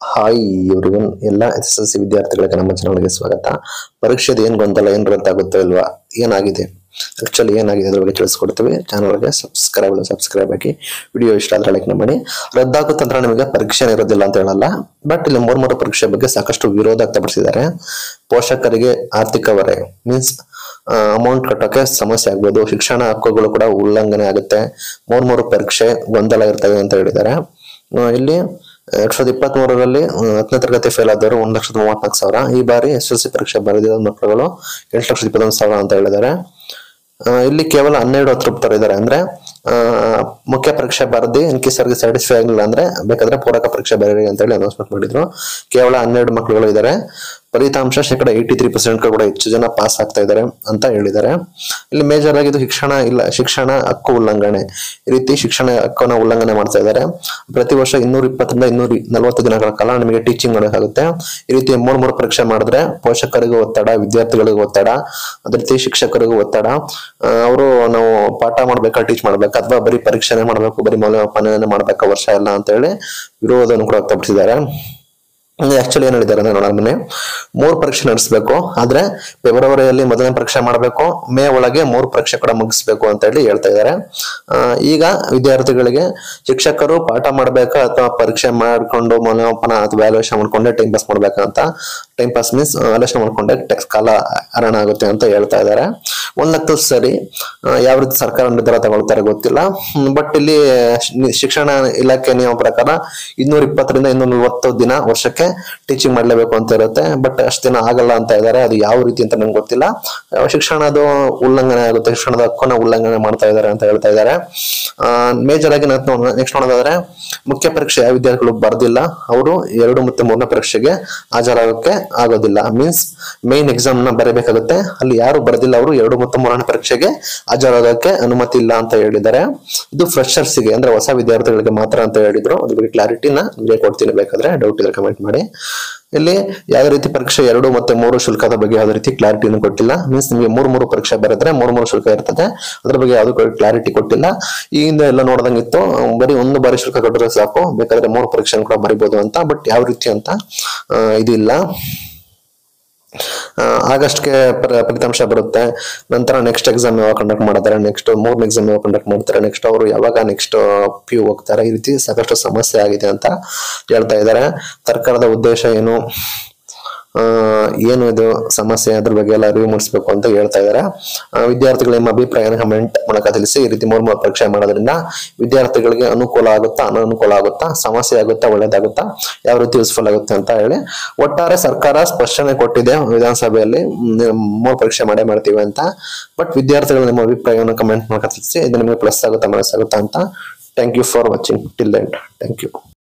hi everyone ಎಲ್ಲ S S L C ವಿದ್ಯಾರ್ಥಿಗಳಿಗೆ ನಮ್ಮ ಚಾನಲ್ಗೆ ಸ್ವಾಗತ ಪರೀಕ್ಷೆದು ಏನು ಗೊಂದಲ ಏನು ಗೊತ್ತಾಗುತ್ತೋ ಇಲ್ವಾ ಏನಾಗಿದೆ ಆಕ್ಚುಲಿ ಏನಾಗಿದೆ ಅದ್ರ ಬಗ್ಗೆ ತಿಳಿಸ್ಕೊಡ್ತೀವಿ ಚಾನಲ್ಗೆ ಸಬ್ಸ್ಕ್ರೈಬ್ ಸಬ್ಸ್ಕ್ರೈಬ್ ಆಗಿ ವಿಡಿಯೋ ಇಷ್ಟ ಆದ್ರೆ ಲೈಕ್ ಮಾಡಿ ರದ್ದಾಗುತ್ತೆ ಅಂದ್ರೆ ನಿಮಗೆ ಪರೀಕ್ಷೆ ಇರೋದಿಲ್ಲ ಅಂತ ಹೇಳಲ್ಲ ಬಟ್ ಇಲ್ಲಿ ಮೂರ್ ಮೂರು ಪರೀಕ್ಷೆ ಬಗ್ಗೆ ಸಾಕಷ್ಟು ವಿರೋಧ ವ್ಯಕ್ತಪಡಿಸಿದ್ದಾರೆ ಪೋಷಕರಿಗೆ ಆರ್ಥಿಕ ಹೊರೆ ಮೀನ್ಸ್ ಅಮೌಂಟ್ ಕಟ್ಟೋಕೆ ಸಮಸ್ಯೆ ಆಗ್ಬೋದು ಶಿಕ್ಷಣ ಹಕ್ಕುಗಳು ಕೂಡ ಉಲ್ಲಂಘನೆ ಆಗುತ್ತೆ ಮೂರ್ ಮೂರು ಪರೀಕ್ಷೆ ಗೊಂದಲ ಇರ್ತವೆ ಅಂತ ಹೇಳಿದ್ದಾರೆ ಆ, ಇಲ್ಲಿ ಎರಡ್ ಸಾವಿರದ ಇಪ್ಪತ್ತ್ ಮೂರರಲ್ಲಿ ಹತ್ತನೇ ತರಗತಿ ಫೇಲ್ ಆದವರು ಒಂದ್ ಲಕ್ಷದ ಮೂವತ್ನಾಲ್ಕು ಸಾವಿರ ಈ ಬಾರಿ ಎಸ್ ಎಲ್ ಸಿ ಪರೀಕ್ಷೆ ಬರೆದಿರೋ ಮಕ್ಕಳುಗಳು ಎಂಟು ಲಕ್ಷದ ಇಪ್ಪತ್ತೊಂದು ಸಾವಿರ ಅಂತ ಹೇಳಿದ್ದಾರೆ ಆ, ಇಲ್ಲಿ ಕೇವಲ ಹನ್ನೆರಡು ಅತೃಪ್ತರು ಇದ್ದಾರೆ ಅಂದ್ರೆ ಆ, ಮುಖ್ಯ ಪರೀಕ್ಷೆ ಬರೆದಿ ಇನ್ ಕೇಸ್ ಅವ್ರಿಗೆ ಸ್ಯಾಟಿಸ್ಫೈ ಆಗಿಲ್ಲ ಅಂದ್ರೆ ಬೇಕಾದ್ರೆ ಪೂರಕ ಪರೀಕ್ಷೆ ಬರೀರಿ ಅಂತ ಹೇಳಿ ಅನೌನ್ಸ್ಮೆಂಟ್ ಮಾಡಿದ್ರು ಕೇವಲ ಹನ್ನೆರಡು ಮಕ್ಕಳುಗಳು ಇದ್ದಾರೆ ಫಲಿತಾಂಶ ಶೇಕಡ ಏಯ್ಟಿ ತ್ರೀ ಪರ್ಸೆಂಟ್ ಕೂಡ ಹೆಚ್ಚು ಜನ ಪಾಸ್ ಆಗ್ತಾ ಇದ್ದಾರೆ ಅಂತ ಹೇಳಿದ್ದಾರೆ ಇಲ್ಲಿ ಮೇಜರ್ ಆಗಿ ಇದು ಶಿಕ್ಷಣ ಇಲ್ಲ ಶಿಕ್ಷಣ ಹಕ್ಕು ಉಲ್ಲಂಘನೆ ಈ ರೀತಿ ಶಿಕ್ಷಣ ಹಕ್ಕನ್ನ ಉಲ್ಲಂಘನೆ ಮಾಡ್ತಾ ಇದ್ದಾರೆ ಪ್ರತಿ ವರ್ಷ ಇನ್ನೂರ ಇಪ್ಪತ್ತರಿಂದ ಇನ್ನೂರ ನಲವತ್ತು ದಿನಗಳ ಕಾಲ ನಿಮಗೆ ಟೀಚಿಂಗ್ ಮಾಡೋಕ್ಕಾಗುತ್ತೆ ಈ ರೀತಿ ಮೂರ್ ಮೂರು ಪರೀಕ್ಷೆ ಮಾಡಿದ್ರೆ ಪೋಷಕರಿಗೂ ಒತ್ತಡ ವಿದ್ಯಾರ್ಥಿಗಳಿಗೂ ಒತ್ತಡ ಅದೇ ರೀತಿ ಶಿಕ್ಷಕರಿಗೂ ಒತ್ತಡ ಅವರು ನಾವು ಪಾಠ ಮಾಡ್ಬೇಕಾ ಟೀಚ್ ಮಾಡ್ಬೇಕಾ ಅಥವಾ ಬರೀ ಪರೀಕ್ಷೆನೆ ಮಾಡ್ಬೇಕು ಬರೀ ಮೌಲ್ಯಮಾಪನ ಮಾಡ್ಬೇಕಾ ವರ್ಷ ಎಲ್ಲ ಅಂತ ಹೇಳಿ ವಿರೋಧವನ್ನು ಕೂಡ ವ್ಯಕ್ತಪಡಿಸಿದ್ದಾರೆ ಆಕ್ಚುಲಿ ಏನ್ ಹೇಳಿದ್ದಾರೆ ಅಂದ್ರೆ ನೋಡೋಣ ಬನ್ನಿ ಮೂರು ಪರೀಕ್ಷೆ ನಡೆಸಬೇಕು ಆದ್ರೆ ಫೆಬ್ರವರಿಯಲ್ಲಿ ಮೊದಲನೇ ಪರೀಕ್ಷೆ ಮಾಡಬೇಕು ಮೇ ಒಳಗೆ ಮೂರು ಪರೀಕ್ಷೆ ಕೂಡ ಮುಗಿಸ್ಬೇಕು ಅಂತ ಹೇಳಿ ಹೇಳ್ತಾ ಇದ್ದಾರೆ ಆ, ಈಗ ವಿದ್ಯಾರ್ಥಿಗಳಿಗೆ ಶಿಕ್ಷಕರು ಪಾಠ ಮಾಡ್ಬೇಕಾ ಅಥವಾ ಪರೀಕ್ಷೆ ಮಾಡ್ಕೊಂಡು ಮೌಲ್ಯಮಾಪನ ಅಥವಾ ವ್ಯಾಲ್ಯೂಯೇಷನ್ ಮಾಡ್ಕೊಂಡೆ ಟೈಮ್ ಪಾಸ್ ಮಾಡ್ಬೇಕಾ ಅಂತ ಟೈಮ್ ಪಾಸ್ ಮೀನ್ಸ್ ವ್ಯಾಲ್ಯೂಯೇಷನ್ ಮಾಡ್ಕೊಂಡೆ ಟೆಕ್ಸ್ ಕಾಲ ಹರಣ ಆಗುತ್ತೆ ಅಂತ ಹೇಳ್ತಾ ಇದ್ದಾರೆ ಒಂದ್ ಲೆಕ್ಕದಲ್ಲಿ ಸರಿ ಆ, ಯಾವ ರೀತಿ ಸರ್ಕಾರ ನಿರ್ಧಾರ ತಗೊಳ್ತಾರೆ ಗೊತ್ತಿಲ್ಲ ಬಟ್ ಇಲ್ಲಿ ಶಿ- ಶಿಕ್ಷಣ ಇಲಾಖೆ ನಿಯಮ ಪ್ರಕಾರ ಇನ್ನೂರ ಇಪ್ಪತ್ತರಿಂದ ಇನ್ನೂರ ನಲ್ವತ್ತು ದಿನ ವರ್ಷಕ್ಕೆ ಟೀಚಿಂಗ್ ಮಾಡ್ಲೇಬೇಕು ಅಂತ ಇರುತ್ತೆ ಬಟ್ ಅಷ್ಟು ದಿನ ಆಗಲ್ಲ ಅಂತ ಇದ್ದಾರೆ ಅದು ಯಾವ ರೀತಿ ಅಂತ ನಂಗೆ ಗೊತ್ತಿಲ್ಲ ಆ, ಶಿಕ್ಷಣದ ಉಲ್ಲಂಘನೆ ಆಗುತ್ತೆ ಶಿಕ್ಷಣದ ಹಕ್ಕನ್ನ ಉಲ್ಲಂಘನೆ ಮಾಡ್ತಾ ಇದ್ದಾರೆ ಅಂತ ಹೇಳ್ತಾ ಇದ್ದಾರೆ ಮೇಜರ್ ಆಗಿ ನೆಕ್ಸ್ಟ್ ನೋಡೋದಾದ್ರೆ ಮುಖ್ಯ ಪರೀಕ್ಷೆ ಯಾವ ವಿದ್ಯಾರ್ಥಿಗಳು ಬರ್ದಿಲ್ಲ ಅವರು ಎರಡು ಮತ್ತೆ ಮೂರನೇ ಪರೀಕ್ಷೆಗೆ ಹಾಜರಾಗಕ್ಕೆ ಆಗೋದಿಲ್ಲ ಮೀನ್ಸ್ ಮೇನ್ ಎಕ್ಸಾಮ್ ನ ಬರೀಬೇಕಾಗುತ್ತೆ ಅಲ್ಲಿ ಯಾರು ಬರೆದಿಲ್ಲ ಅವರು ಎರಡು ಮತ್ತು ಮೂರನೇ ಪರೀಕ್ಷೆಗೆ ಹಾಜರಾಗಕ್ಕೆ ಅನುಮತಿ ಇಲ್ಲ ಅಂತ ಹೇಳಿದ್ದಾರೆ ಇದು ಫ್ರೆಶರ್ಸ್ ಗೆ ಅಂದ್ರೆ ಹೊಸ ವಿದ್ಯಾರ್ಥಿಗಳಿಗೆ ಮಾತ್ರ ಅಂತ ಹೇಳಿದ್ರು ಅದ್ರ ಬಗ್ಗೆ ಕ್ಲಾರಿಟಿನ ನಿಮಗೆ ಕೊಡ್ತೀನಿ ಬೇಕಾದ್ರೆ ಡೌಟ್ ಇದ್ರೆ ಕಮೆಂಟ್ ಮಾಡಿ ಇಲ್ಲಿ ಯಾವುದೇ ರೀತಿ ಪರೀಕ್ಷೆ ಎರಡು ಮತ್ತೆ ಮೂರು ಶುಲ್ಕದ ಬಗ್ಗೆ ಯಾವುದೇ ರೀತಿ ಕ್ಲಾರಿಟಿನೂ ಕೊಟ್ಟಿಲ್ಲ ಮೀನ್ಸ್ ನಿಮಗೆ ಮೂರು ಮೂರು ಪರೀಕ್ಷೆ ಬರೆದ್ರೆ ಮೂರು ಮೂರು ಶುಲ್ಕ ಇರ್ತದೆ ಅದ್ರ ಬಗ್ಗೆ ಯಾವ್ದು ಕ್ಲಾರಿಟಿ ಕೊಟ್ಟಿಲ್ಲ ಈ ಹಿಂದೆ ಎಲ್ಲ ನೋಡ್ದಂಗಿತ್ತು ಬರೀ ಒಂದು ಬಾರಿ ಶುಲ್ಕ ಕಟ್ಟಿದ್ರೆ ಸಾಕು ಬೇಕಾದ್ರೆ ಮೂರು ಪರೀಕ್ಷೆ ಕೂಡ ಬರಿಬೋದು ಅಂತ ಬಟ್ ಯಾವ ರೀತಿ ಅಂತ ಆ, ಇದಿಲ್ಲ ಆಗಸ್ಟ್ಗೆ ಫಲಿತಾಂಶ ಬರುತ್ತೆ ನಂತರ ನೆಕ್ಸ್ಟ್ ಎಕ್ಸಾಮ್ ಯಾವಾಗ ಕಂಡಕ್ಟ್ ಮಾಡ್ತಾರೆ ನೆಕ್ಸ್ಟ್ ಮೂರನೇ ಎಕ್ಸಾಮ್ ಯಾವಾಗ ಕಂಡಕ್ಟ್ ಮಾಡ್ತಾರೆ ನೆಕ್ಸ್ಟ್ ಅವರು ಯಾವಾಗ ನೆಕ್ಸ್ಟ್ ಪಿ ಯು ಹೋಗ್ತಾರೆ ಈ ರೀತಿ ಸಾಕಷ್ಟು ಸಮಸ್ಯೆ ಆಗಿದೆ ಅಂತ ಹೇಳ್ತಾ ಇದ್ದಾರೆ ಸರ್ಕಾರದ ಉದ್ದೇಶ ಏನು ಆ, ಏನು ಇದು ಸಮಸ್ಯೆ ಅದ್ರ ಬಗ್ಗೆ ಎಲ್ಲ ಅರಿವು ಮೂಡಿಸ್ಬೇಕು ಅಂತ ಹೇಳ್ತಾ ಇದ್ದಾರೆ ಆ, ವಿದ್ಯಾರ್ಥಿಗಳ ನಿಮ್ಮ ಅಭಿಪ್ರಾಯನ ಕಮೆಂಟ್ ಮೂಲಕ ತಿಳಿಸಿ ಈ ರೀತಿ ಮೂರ್ ಮೂರು ಪರೀಕ್ಷೆ ಮಾಡೋದ್ರಿಂದ ವಿದ್ಯಾರ್ಥಿಗಳಿಗೆ ಅನುಕೂಲ ಆಗುತ್ತಾ ಅನಾನುಕೂಲ ಆಗುತ್ತಾ ಸಮಸ್ಯೆ ಆಗುತ್ತಾ ಒಳ್ಳೇದಾಗುತ್ತಾ ಯಾವ ರೀತಿ ಯೂಸ್ಫುಲ್ ಆಗುತ್ತೆ ಅಂತ ಹೇಳಿ ಒಟ್ಟಾರೆ ಸರ್ಕಾರ ಸ್ಪಷ್ಟನೆ ಕೊಟ್ಟಿದೆ ವಿಧಾನಸಭೆಯಲ್ಲಿ ಮ್, ಮೂರು ಪರೀಕ್ಷೆ ಮಾಡೇ ಮಾಡ್ತೀವಿ ಅಂತ ಬಟ್ ವಿದ್ಯಾರ್ಥಿಗಳು ನಿಮ್ಮ ಅಭಿಪ್ರಾಯವನ್ನು ಕಮೆಂಟ್ ಮೂಲಕ ತಿಳಿಸಿ ಇದು ನಿಮಗೆ ಪ್ಲಸ್ ಆಗುತ್ತಾ ಮೈನಸ್ ಆಗುತ್ತಾ ಅಂತ thank you for watching till end thank you